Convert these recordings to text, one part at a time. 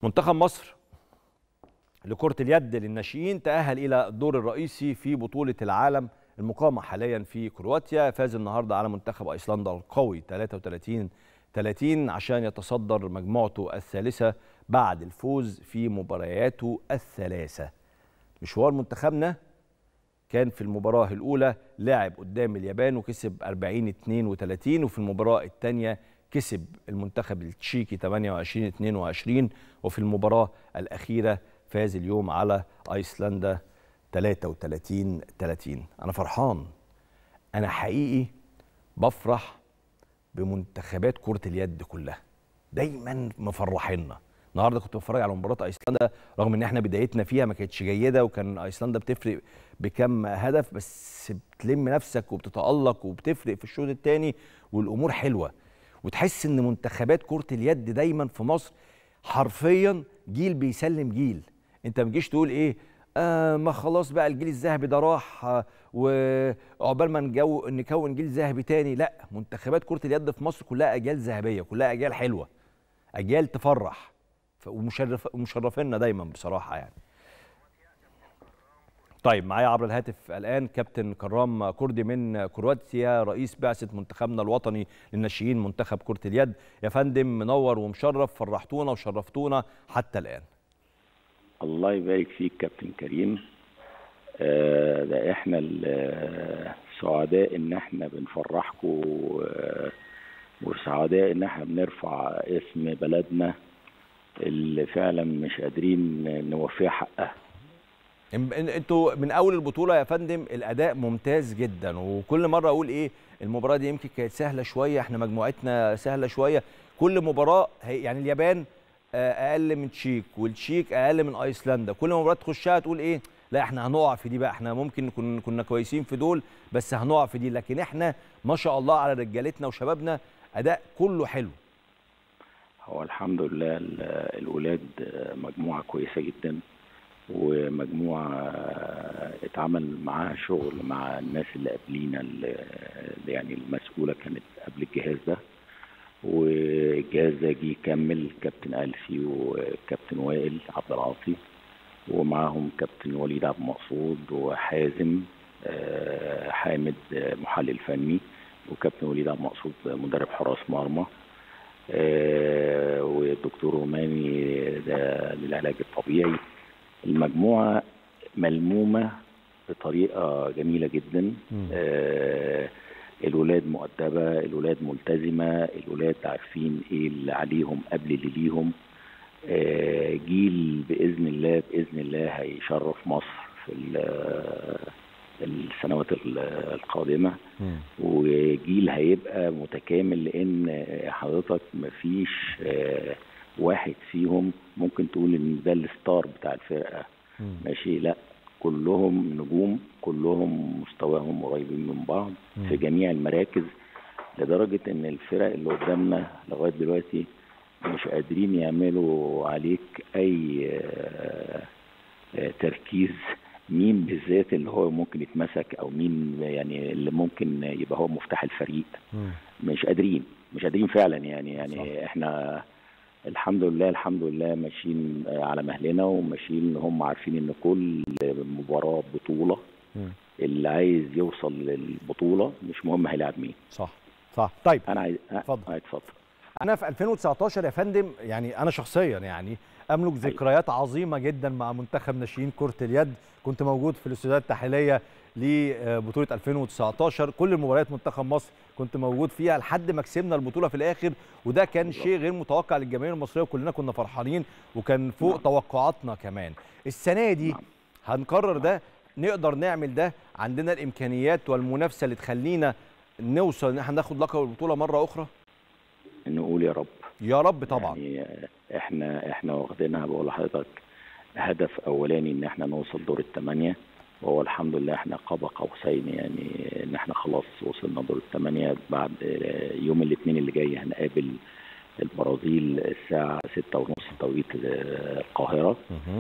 منتخب مصر لكرة اليد للناشئين تأهل إلى الدور الرئيسي في بطولة العالم المقامة حاليا في كرواتيا فاز النهاردة على منتخب أيسلندا القوي 33 30 عشان يتصدر مجموعته الثالثة بعد الفوز في مبارياته الثلاثة مشوار منتخبنا كان في المباراة الأولى لاعب قدام اليابان وكسب 40 32 وفي المباراة الثانية كسب المنتخب التشيكي 28 22 وفي المباراة الأخيرة فاز اليوم على ايسلندا 33 30 انا فرحان انا حقيقي بفرح بمنتخبات كرة اليد كلها دايما مفرحينا النهارده كنت بتفرج على مباراه ايسلندا رغم ان احنا بدايتنا فيها ما كانتش جيده وكان ايسلندا بتفرق بكم هدف بس بتلم نفسك وبتتالق وبتفرق في الشوط الثاني والامور حلوه وتحس ان منتخبات كره اليد دايما في مصر حرفيا جيل بيسلم جيل انت ما تجيش تقول ايه آه ما خلاص بقى الجيل الذهبي ده راح آه وعقبال ما نجو نكون جيل ذهبي تاني لا منتخبات كره اليد في مصر كلها اجيال ذهبيه كلها اجيال حلوه اجيال تفرح ومشرف ومشرفينا دايما بصراحه يعني طيب معايا عبر الهاتف الان كابتن كرام كردي من كرواتيا رئيس بعثه منتخبنا الوطني للناشئين منتخب كره اليد يا فندم منور ومشرف فرحتونا وشرفتونا حتى الان الله يبارك فيك كابتن كريم آه ده احنا السعداء ان احنا بنفرحكم وسعداء ان احنا بنرفع اسم بلدنا اللي فعلا مش قادرين نوفيها حقها انتوا من اول البطوله يا فندم الاداء ممتاز جدا وكل مره اقول ايه المباراه دي يمكن كانت سهله شويه احنا مجموعتنا سهله شويه كل مباراه يعني اليابان اقل من تشيك والتشيك اقل من ايسلندا كل مباراه تخشها تقول ايه لا احنا هنقع في دي بقى احنا ممكن كنا كنا كويسين في دول بس هنقع في دي لكن احنا ما شاء الله على رجالتنا وشبابنا اداء كله حلو هو الحمد لله الولاد مجموعه كويسه جدا ومجموعه اتعمل معاها شغل مع الناس اللي قبلينا اللي يعني المسؤوله كانت قبل الجهاز ده والجهاز ده جه يكمل كابتن ألفي وكابتن وائل عبد العاطي ومعاهم كابتن وليد عبد المقصود وحازم حامد محلل فني وكابتن وليد عبد المقصود مدرب حراس مرمى والدكتور روماني ده للعلاج الطبيعي المجموعه ملمومه بطريقه جميله جدا الولاد مؤدبة الولاد ملتزمة الولاد عارفين ايه اللي عليهم قبل اللي ليهم آه جيل بإذن الله بإذن الله هيشرف مصر في السنوات القادمة وجيل هيبقى متكامل لأن حضرتك مفيش آه واحد فيهم ممكن تقول إن ده الستار بتاع الفرقة ماشي لا كلهم نجوم كلهم مستواهم قريبين من بعض م. في جميع المراكز لدرجة ان الفرق اللي قدامنا لغاية دلوقتي مش قادرين يعملوا عليك اي تركيز مين بالذات اللي هو ممكن يتمسك او مين يعني اللي ممكن يبقى هو مفتاح الفريق م. مش قادرين مش قادرين فعلا يعني يعني صح. احنا الحمد لله الحمد لله ماشيين على مهلنا وماشيين هم عارفين ان كل مباراه بطوله م. اللي عايز يوصل للبطوله مش مهم هيلاعب مين صح صح طيب انا عايز اتفضل اتفضل انا في 2019 يا فندم يعني انا شخصيا يعني املك ذكريات عظيمه جدا مع منتخب ناشئين كره اليد كنت موجود في الاستوديوهات التحليليه لبطوله 2019 كل المباريات منتخب مصر كنت موجود فيها لحد ما كسبنا البطوله في الاخر وده كان شيء غير متوقع للجماهير المصريه وكلنا كنا فرحانين وكان فوق نعم. توقعاتنا كمان السنه دي نعم. هنقرر ده نقدر نعمل ده عندنا الامكانيات والمنافسه اللي تخلينا نوصل ان احنا ناخد لقب البطوله مره اخرى نقول يا رب يا رب طبعا يعني احنا احنا واخدينها بقول لحضرتك هدف اولاني ان احنا نوصل دور الثمانيه وهو الحمد لله احنا قاب قوسين يعني ان احنا خلاص وصلنا دور الثمانيه بعد يوم الاثنين اللي جاي هنقابل البرازيل الساعه ستة ونص توقيت القاهره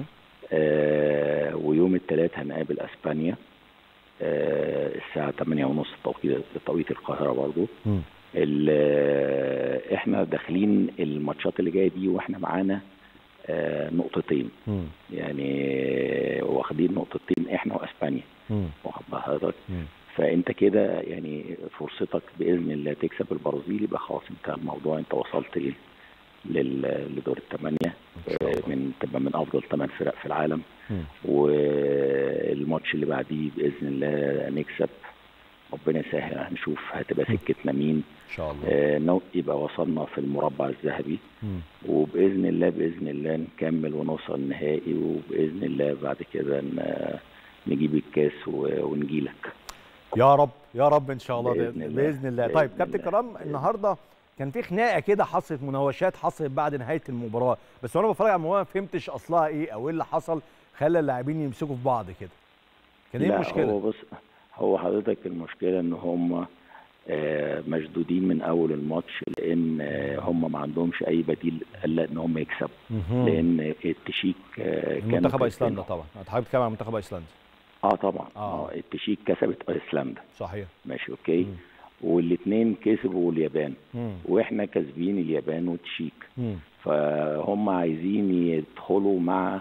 آه ويوم الثلاث هنقابل اسبانيا آه الساعه 8 ونص توقيت توقيت القاهره برضو احنا داخلين الماتشات اللي جايه دي واحنا معانا آه، نقطتين مم. يعني آه، واخدين نقطتين احنا واسبانيا مم. واخد بال حضرتك مم. فانت كده يعني فرصتك باذن الله تكسب البرازيل يبقى خلاص انت الموضوع انت وصلت ايه لل- لدور الثمانيه إن شاء الله. من تبقى من افضل ثمان فرق في العالم مم. والماتش اللي بعديه باذن الله نكسب ربنا يسهل هنشوف هتبقى سكتنا مين ان شاء الله آه، نو- يبقى وصلنا في المربع الذهبي مم. وباذن الله باذن الله نكمل ونوصل النهائي وباذن الله بعد كده ن- نجيب الكاس و- ونجيلك يا رب يا رب ان شاء الله بإذن باذن الله. الله, بإذن الله. بإذن طيب كابتن الله. كرام النهارده كان في خناقه كده حصلت مناوشات حصلت بعد نهايه المباراه بس وانا بتفرج على المباراه ما فهمتش اصلها ايه او ايه اللي حصل خلى اللاعبين يمسكوا في بعض كده كان ايه لا المشكله هو بص هو حضرتك المشكله ان هم آه، مشدودين من اول الماتش لان آه، هم ما عندهمش اي بديل الا ان هم يكسبوا مهم. لان التشيك آه، كانوا منتخب ايسلندا كسبانين. طبعا انت حضرتك بتتكلم عن منتخب ايسلندا اه طبعا آه. اه التشيك كسبت ايسلندا صحيح ماشي اوكي مم. والاثنين كسبوا اليابان مم. واحنا كاسبين اليابان والتشيك مم. فهم عايزين يدخلوا مع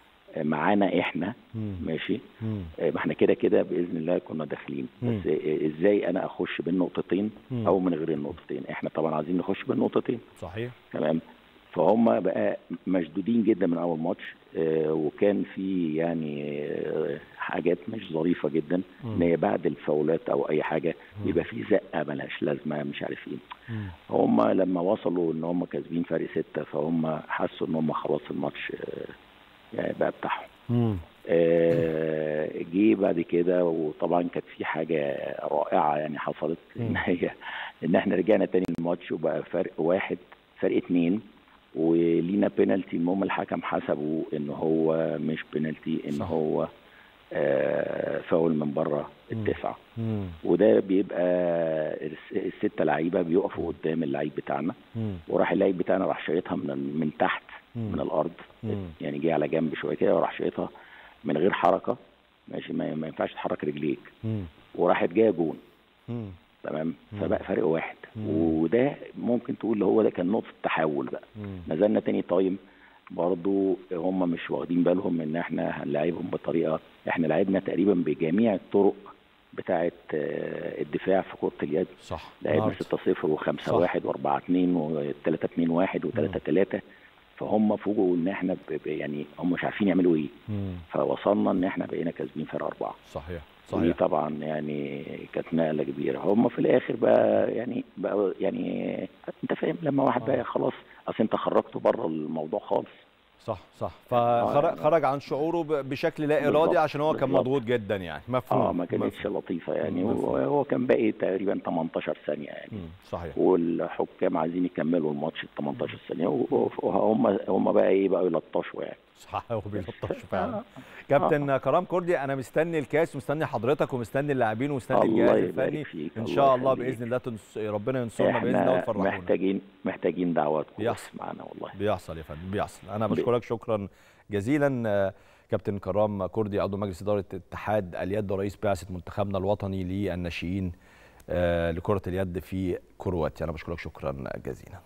معانا احنا مم. ماشي مم. آه، ما احنا كده كده باذن الله كنا داخلين مم. بس آه، ازاي انا اخش بالنقطتين مم. او من غير النقطتين احنا طبعا عايزين نخش بالنقطتين صحيح تمام فهم بقى مشدودين جدا من اول ماتش آه، وكان في يعني آه، حاجات مش ظريفه جدا مم. ان هي بعد الفاولات او اي حاجه مم. بيبقى في زقه ملهاش لازمه مش عارف ايه مم. هم لما وصلوا ان هم كاسبين فرق سته فهم حسوا ان هم خلاص الماتش آه، يعني بقى بتاعهم مم. آه، جه بعد كده وطبعا كانت في حاجه رائعه يعني حصلت ان مم. هي ان احنا رجعنا تاني الماتش وبقى فرق واحد فرق اتنين ولينا بينالتي المهم الحكم حسبه ان هو مش بينالتي ان صح. هو آه، فاول من بره مم. التسعه مم. وده بيبقى الس- السته لعيبه بيقفوا قدام اللعيب بتاعنا مم. وراح اللعيب بتاعنا راح شايطها من من تحت مم. من الارض مم. يعني جه على جنب شويه كده وراح شايطها من غير حركه ماشي ما, ما ينفعش تحرك رجليك مم. وراحت جايه جون مم. تمام مم. فبقى فرق واحد مم. وده ممكن تقول هو ده كان نقطه تحول بقى مم. نزلنا تاني تايم برضو هم مش واخدين بالهم ان احنا هنلاعبهم بطريقه احنا لعبنا تقريبا بجميع الطرق بتاعه آه، الدفاع في كره اليد صح لعبنا النهاردة. 6 0 و5 صح. 1 و4 2 و3 2 1 و3 3 فهم فوجئوا ان احنا ب... ب- يعني هم مش عارفين يعملوا ايه مم. فوصلنا ان احنا بقينا كاسبين فرق اربعه صحيح ودي صحيح طبعا يعني كانت نقله كبيره هم في الاخر بقى يعني بقى يعني انت فاهم لما واحد آه. بقى خلاص اصل انت خرجته بره الموضوع خالص صح صح آه، فخرج يعني- خرج عن شعوره ب- بشكل لا ارادي بالظبط، عشان هو كان بالظبط. مضغوط جدا يعني مفهوم اه ما كانتش مفهوم. لطيفه يعني مفهوم. وهو كان باقي تقريبا 18 ثانيه يعني مم. صحيح والحكام عايزين يكملوا الماتش ال 18 ثانيه و- وهم هم بقى ايه بقى يلطشوا يعني صح هو بيلطش فعلا كابتن كرام كردي انا مستني الكاس ومستني حضرتك ومستني اللاعبين ومستني الله الجهاز يبارك الفني فيك، ان الله شاء الله يخليك. باذن الله تنس... ربنا ينصرنا باذن الله احنا وتفرحونا محتاجين محتاجين دعواتكم بس بيحصل. معانا والله بيحصل يا فندم بيحصل انا ب- بشكرك شكرا جزيلا آه، كابتن كرام كردي عضو مجلس اداره اتحاد اليد ورئيس بعثه منتخبنا الوطني للناشئين آه، لكره اليد في كرواتيا انا بشكرك شكرا جزيلا